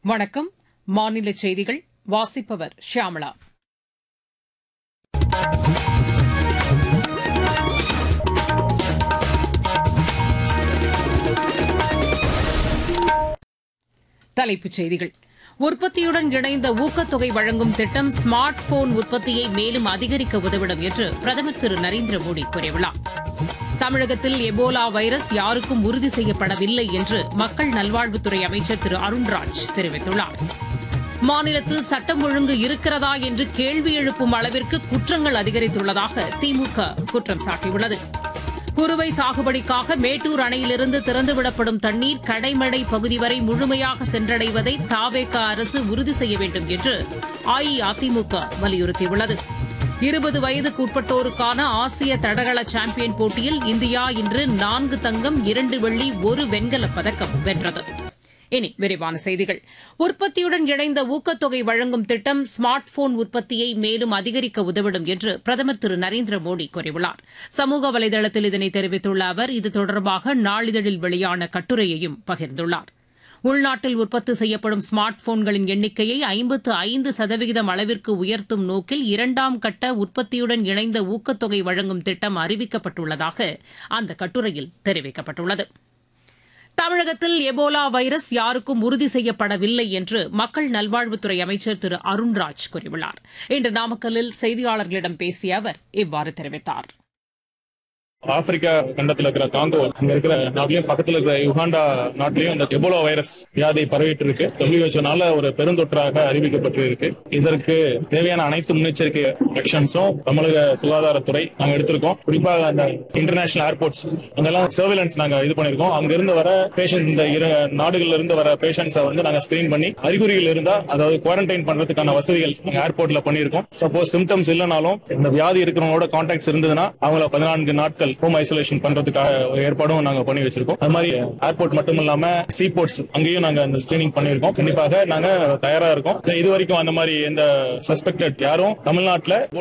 வணக்கம் மாநில செய்திகள் வாசிப்பவர் ஷியாமளா தலைப்புச் செய்திகள் உற்பத்தியுடன் இணைந்த ஊக்கத்தொகை வழங்கும் திட்டம் ஸ்மார்ட் போன் உற்பத்தியை மேலும் அதிகரிக்க உதவிடும் என்று பிரதமர் திரு நரேந்திர மோடி கூறியுள்ளார் தமிழகத்தில் எபோலா வைரஸ் யாருக்கும் உறுதி செய்யப்படவில்லை என்று மக்கள் நல்வாழ்வுத்துறை அமைச்சர் திரு அருண்ராஜ் தெரிவித்துள்ளார் மாநிலத்தில் சட்டம் ஒழுங்கு இருக்கிறதா என்று கேள்வி எழுப்பும் அளவிற்கு குற்றங்கள் அதிகரித்துள்ளதாக திமுக குற்றம் சாட்டியுள்ளது குறுவை சாகுபடிக்காக மேட்டூர் அணையிலிருந்து திறந்துவிடப்படும் தண்ணீர் கடைமடை பகுதி வரை முழுமையாக சென்றடைவதை தாவேக அரசு உறுதி செய்ய வேண்டும் என்று அஇஅதிமுக வலியுறுத்தியுள்ளது இருபது வயதுக்கு உட்பட்டோருக்கான ஆசிய தடகள சாம்பியன் போட்டியில் இந்தியா இன்று நான்கு தங்கம் இரண்டு வெள்ளி ஒரு வெண்கலப் பதக்கம் வென்றது இனி விரிவான செய்திகள் உற்பத்தியுடன் இணைந்த ஊக்கத்தொகை வழங்கும் திட்டம் ஸ்மார்ட் போன் உற்பத்தியை மேலும் அதிகரிக்க உதவிடும் என்று பிரதமர் திரு நரேந்திர மோடி கூறியுள்ளார் சமூக வலைதளத்தில் இதனை தெரிவித்துள்ள அவர் இது தொடர்பாக நாளிதழில் வெளியான கட்டுரையையும் பகிர்ந்துள்ளார் உள்நாட்டில் உற்பத்தி செய்யப்படும் ஸ்மார்ட் போன்களின் எண்ணிக்கையை ஐம்பத்து ஐந்து சதவிகிதம் அளவிற்கு உயர்த்தும் நோக்கில் இரண்டாம் கட்ட உற்பத்தியுடன் இணைந்த ஊக்கத்தொகை வழங்கும் திட்டம் அறிவிக்கப்பட்டுள்ளதாக அந்த கட்டுரையில் தெரிவிக்கப்பட்டுள்ளது தமிழகத்தில் எபோலா வைரஸ் யாருக்கும் உறுதி செய்யப்படவில்லை என்று மக்கள் நல்வாழ்வுத்துறை அமைச்சர் திரு அருண்ராஜ் கூறியுள்ளார் இன்று நாமக்கல்லில் செய்தியாளர்களிடம் பேசிய அவர் இவ்வாறு தெரிவித்தார் ஆப்பிரிக்கா கண்டத்துல இருக்கிற காங்கோ அங்க இருக்கிற நாட்டிலையும் பக்கத்துல இருக்கிற யுகாண்டா நாட்டிலையும் இந்த எபோலா வைரஸ் வியாதி பரவிட்டு இருக்கு டபிள்யூஹெச்ஓனால ஒரு பெருந்தொற்றாக அறிவிக்கப்பட்டு இருக்கு இதற்கு தேவையான அனைத்து முன்னெச்சரிக்கை ஆக்ஷன்ஸும் தமிழக சுகாதாரத்துறை நாங்க எடுத்திருக்கோம் குறிப்பாக அந்த இன்டர்நேஷனல் ஏர்போர்ட்ஸ் அங்கெல்லாம் சர்வேலன்ஸ் நாங்க இது பண்ணிருக்கோம் அங்க இருந்து வர பேஷண்ட் இந்த இரு நாடுகள்ல இருந்து வர பேஷண்ட்ஸை வந்து நாங்க ஸ்கிரீன் பண்ணி அறிகுறிகள் இருந்தா அதாவது குவாரண்டைன் பண்றதுக்கான வசதிகள் நாங்க ஏர்போர்ட்ல பண்ணிருக்கோம் சப்போஸ் சிம்டம்ஸ் இல்லைனாலும் இந்த வியாதி இருக்கிறவங்களோட கான்டாக்ட்ஸ் இருந்ததுன்னா அவங்கள பதினான்கு நாட்கள் ஹோம் ஐசோலேஷன் பண்றதுக்காக ஒரு ஏற்பாடும் நாங்க பண்ணி வச்சிருக்கோம் அது மாதிரி ஏர்போர்ட் மட்டும் இல்லாம சீ போர்ட்ஸ் அங்கேயும் நாங்க அந்த ஸ்கிரீனிங் பண்ணிருக்கோம் கண்டிப்பாக நாங்க தயாரா இருக்கோம் இது வரைக்கும் அந்த மாதிரி எந்த சஸ்பெக்டட் யாரும் தமிழ்நாட்டுல